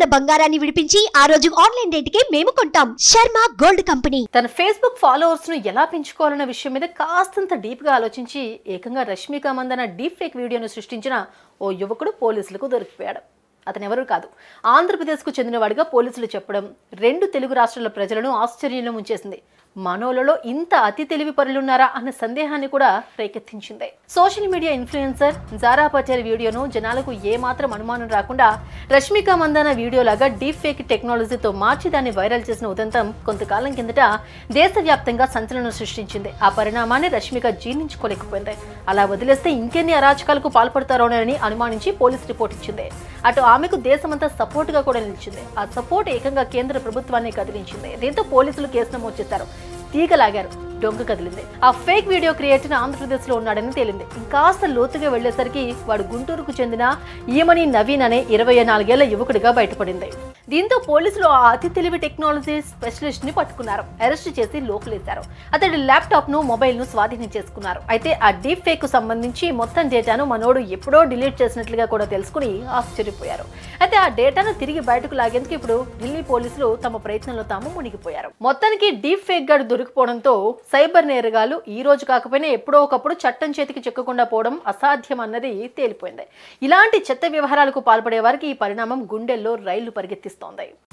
గ్రాముల బంగారాన్ని విడిపించి ఆ రోజు ఆన్లైన్ రేటుకే మేము కొంటాం శర్మ గోల్డ్ కంపెనీ తన ఫేస్బుక్ ఫాలోవర్స్ ను ఎలా పెంచుకోవాలన్న విషయం మీద కాస్తంత డీప్ గా ఆలోచించి ఏకంగా రష్మిక మందన డీప్ ఫేక్ వీడియోను సృష్టించిన ఓ యువకుడు పోలీసులకు దొరికిపోయాడు అతను ఎవరు కాదు ఆంధ్రప్రదేశ్కు చెందినవాడిగా పోలీసులు చెప్పడం రెండు తెలుగు రాష్ట్రాల ప్రజలను ఆశ్చర్యంలో ముంచేసింది మనోలలో ఇంత అతి తెలివి పరులున్నారా అన్న సందేహాన్ని కూడా రేకెత్తించింది social media influencer Zara Patel వీడియోను జనాలకు ఏమాత్రం అనుమానం రాకుండా రష్మిక మందాన వీడియోలాగా డీప్ ఫేక్ టెక్నాలజీతో మార్చి దాన్ని వైరల్ చేసిన ఉదంతం కొంతకాలం కిందట దేశవ్యాప్తంగా సంచలనం సృష్టించింది ఆ పరిణామాన్ని రష్మిక జీర్ణించుకోలేకపోయింది అలా వదిలేస్తే ఇంకెన్ని అరాచకాలకు పాల్పడతారోనని అనుమానించి పోలీస్ రిపోర్ట్ ఇచ్చింది అటు ఆమెకు దేశమంతా సపోర్ట్ గా కూడా నిలిచింది ఆ సపోర్ట్ ఏకంగా కేంద్ర ప్రభుత్వాన్ని కదిలించింది దీంతో పోలీసులు కేసు నమోదు చేశారు తీగలాగారు డొంక కదిలింది ఆ ఫేక్ వీడియో క్రియేటర్ ఆంధ్రప్రదేశ్ లో ఉన్నాడని తేలింది ఇంకాస్త లోతుగా వెళ్లేసరికి వాడు గుంటూరుకు చెందిన ఈమని నవీన్ అనే ఇరవై నాలుగేళ్ల యువకుడిగా బయటపడింది దీంతో పోలీసులు ఆ అతి తెలివి టెక్నాలజీ స్పెషలిస్ట్ ని పట్టుకున్నారు అరెస్ట్ చేసి లోపలేశారు అతడి ల్యాప్టాప్ ను మొబైల్ ను స్వాధీనం చేసుకున్నారు అయితే ఆ డీప్ ఫేక్ కు సంబంధించి మొత్తం డేటాను మనోడు ఎప్పుడో డిలీట్ చేసినట్లుగా కూడా తెలుసుకుని ఆశ్చర్యపోయారు అయితే ఆ డేటాను తిరిగి బయటకు లాగేందుకు ఇప్పుడు ఢిల్లీ పోలీసులు తమ ప్రయత్నంలో తాము మునిగిపోయారు మొత్తానికి డీప్ ఫేక్ గాడు దొరికిపోవడంతో సైబర్ నేరగాలు ఈ రోజు కాకపోయినా ఎప్పుడో ఒకప్పుడు చట్టం చేతికి చెక్కకుండా పోవడం అసాధ్యం అన్నది తేలిపోయింది ఇలాంటి చెత్త వ్యవహారాలకు పాల్పడే వారికి ఈ పరిణామం గుండెల్లో రైళ్లు పరిగెత్తిస్తోంది